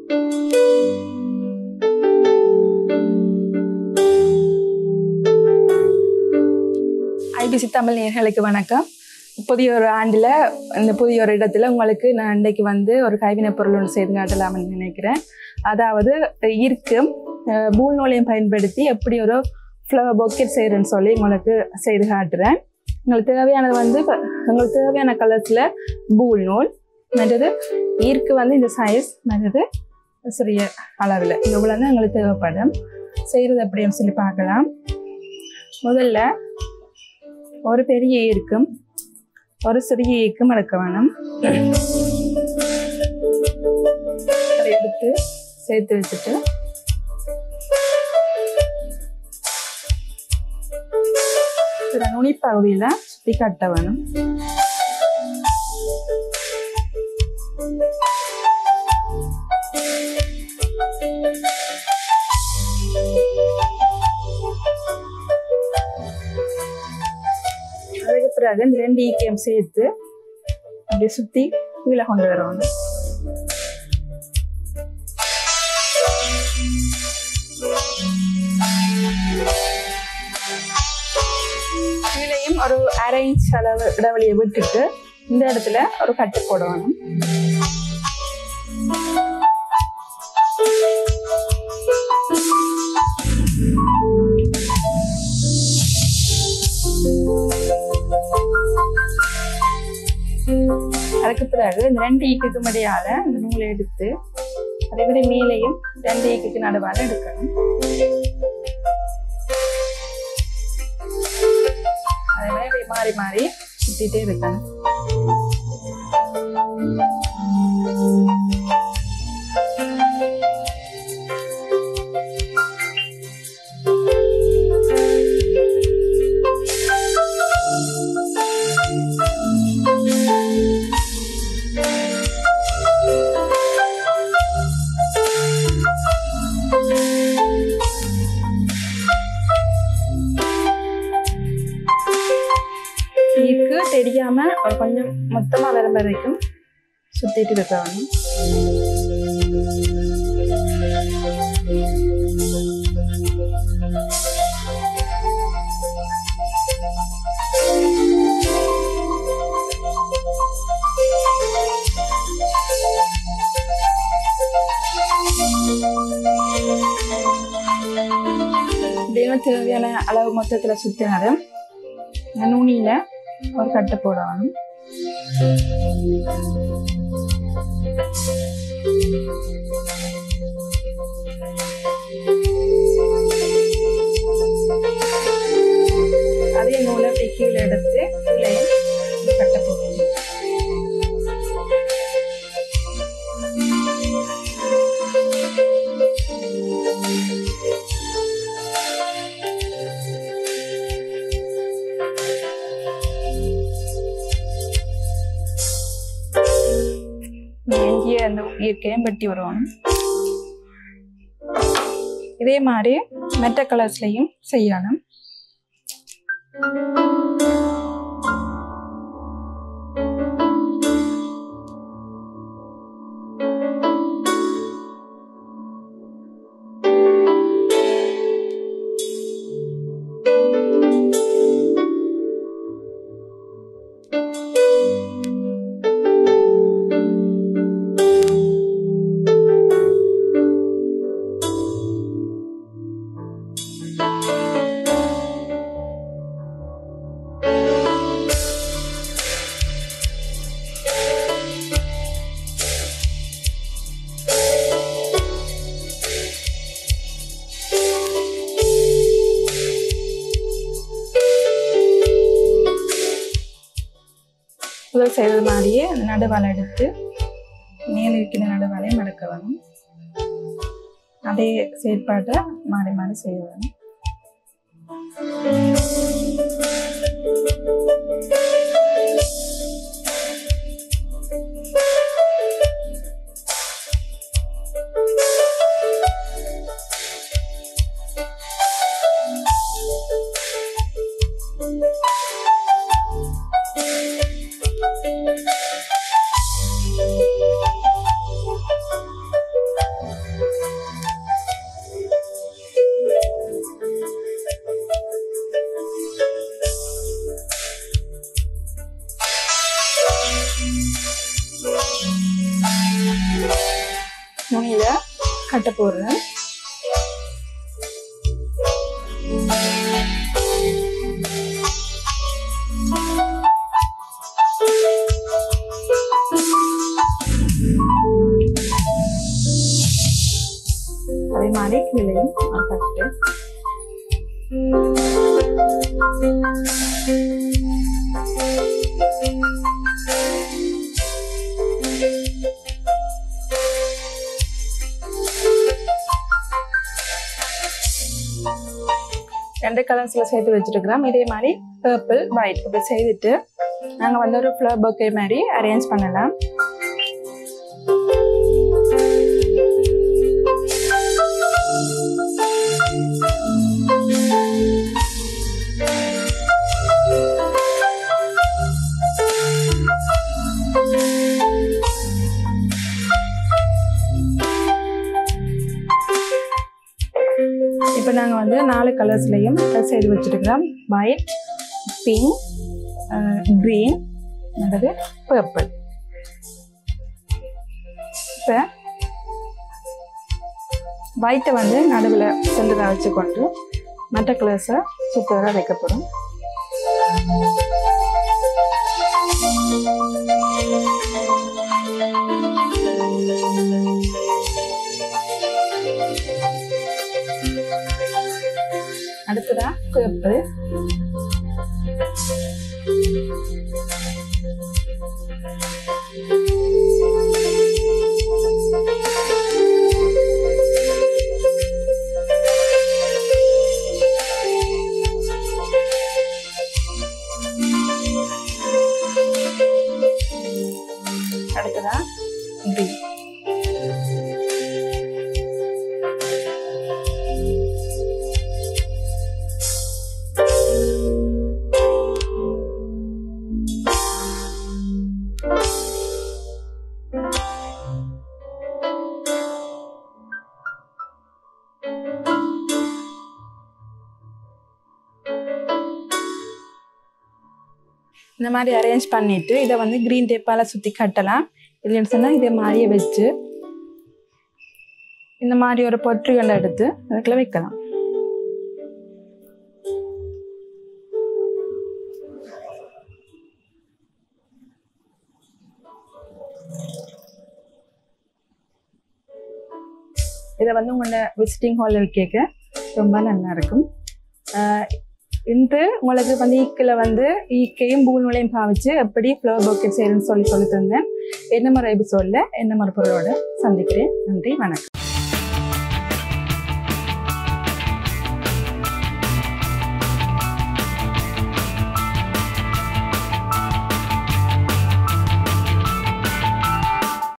IBC Tamil நேர்களுக்கு வணக்கம் புதிய ஒரு ஆண்டில் இந்த புதிய ஒரு இடத்துல உங்களுக்கு நான் இன்றைக்கு வந்து ஒரு கைவினைப் பொருள் ஒன்று செய்து காட்டலாம்னு நினைக்கிறேன் அதாவது இருக்கும் பூல் நூலையும் பயன்படுத்தி எப்படி ஒரு ஃப்ளவர் பொக்கெட் செய்கிறேன்னு சொல்லி உங்களுக்கு செய்து காட்டுறேன் உங்களுக்கு தேவையானது வந்து இப்ப உங்களுக்கு தேவையான கலர்ஸில் பூல் நூல் மற்றது ஈர்க்கு வந்து இந்த சைஸ் மற்றது சிறிய அளவில் இவ்வளோ தான் எங்களுக்கு தேவைப்படும் செய்கிறது எப்படின்னு சொல்லி பார்க்கலாம் முதல்ல ஒரு பெரிய ஈர்க்கும் ஒரு சிறிய ஈர்க்கும் எடுக்க வேணும் அதை எடுத்து சேர்த்து வச்சுட்டு சில நுனிப்பகுதியில் சுற்றி கட்ட வேணும் அதுக்கு பிறகு இந்த ரெண்டு ஈக்கியம் சேர்த்து அப்படியே சுற்றி கீழே கொண்டு வரணும் கீழையும் ஒரு அரை இன்ச் அளவு இடைவெளியை விட்டுட்டு இந்த இடத்துல ஒரு கட்டு போடணும் அதுக்கு பிறகு இந்த ரெண்டு ஈக்குக்கு மடியால இந்த நூலை எடுத்து அதே மாதிரி மேலேயும் ரெண்டு ஈக்குக்கு நடுவால எடுக்கணும் அதே மாதிரி இப்படி மாறி மாறி சுத்திட்டே இருக்கணும் ஈர்க்கு தெரியாம ஒரு கொஞ்சம் மொத்தமா வர வரைக்கும் சுத்திட்டு இருக்க வேணும் தினம் தேவையான அளவு மொத்தத்துல சுத்தினது நுனியில ஒரு கட்டு போடணும் அதே நூலை அப்படி கீழே எடுத்து கீழே கட்ட போடணும் எஞ்சிய அந்த இயற்கையும் வெட்டி வருவாங்க இதே மாதிரி மெட்ட கலர்ஸ்லையும் செய்யணும் முதல் செய்தது மாதிரியே அந்த நடுவாலை எடுத்து மேலே இருக்கிற நடுவாலையை மடக்க வேணும் அதே செயற்பாட்டை மாறி மாறி செய்ய வேணும் நுனியில் கட்ட போடுறேன் அதே மாதிரி கீழையும் கட்டு ரெண்டு கலர்ஸில் சேர்த்து வச்சுருக்கிறோம் இதே மாதிரி பர்பிள் ஒயிட் இப்படி செய்துட்டு நாங்கள் வந்து ஒரு ஃப்ளவர் பொக்கே மாதிரி அரேஞ்ச் பண்ணலாம் இப்போ நாங்கள் வந்து நாலு கலர்ஸ்லேயும் செய்து வச்சுருக்கிறோம் ஒயிட் பிங்க் க்ரீன் அல்லது பர்பிள் இப்போ ஒயிட்டை வந்து நடுவில் சென்டராக வச்சுக்கொண்டு மற்ற கலர்ஸை சுத்தராக வைக்கப்படும் அடுத்ததா பர்பிள் அடுத்ததா green இந்த மாதிரி அரேஞ்ச் பண்ணிட்டு இதை வந்து க்ரீன் டேப்பால் சுற்றி கட்டலாம் இல்லைன்னு சொன்னால் இதே மாதிரியே வச்சு இந்த மாதிரி ஒரு பொற்றுகளை எடுத்து அதுக்குள்ள வைக்கலாம் இதை வந்து உங்களோட விசிட்டிங் ஹாலில் வைக்க ரொம்ப நல்லா இருக்கும் ஆஹ் இன்று உங்களுக்கு வந்து ஈக்கில் வந்து ஈக்கையும் பூல் நுழையும் பாவிச்சு எப்படி ஃப்ளவர் பொக்கெட் செய்யணும்னு சொல்லி சொல்லி தந்தேன் என்ன மாதிரி எபிசோடில் என்ன மாதிரி பொருளோட சந்திக்கிறேன் நன்றி வணக்கம்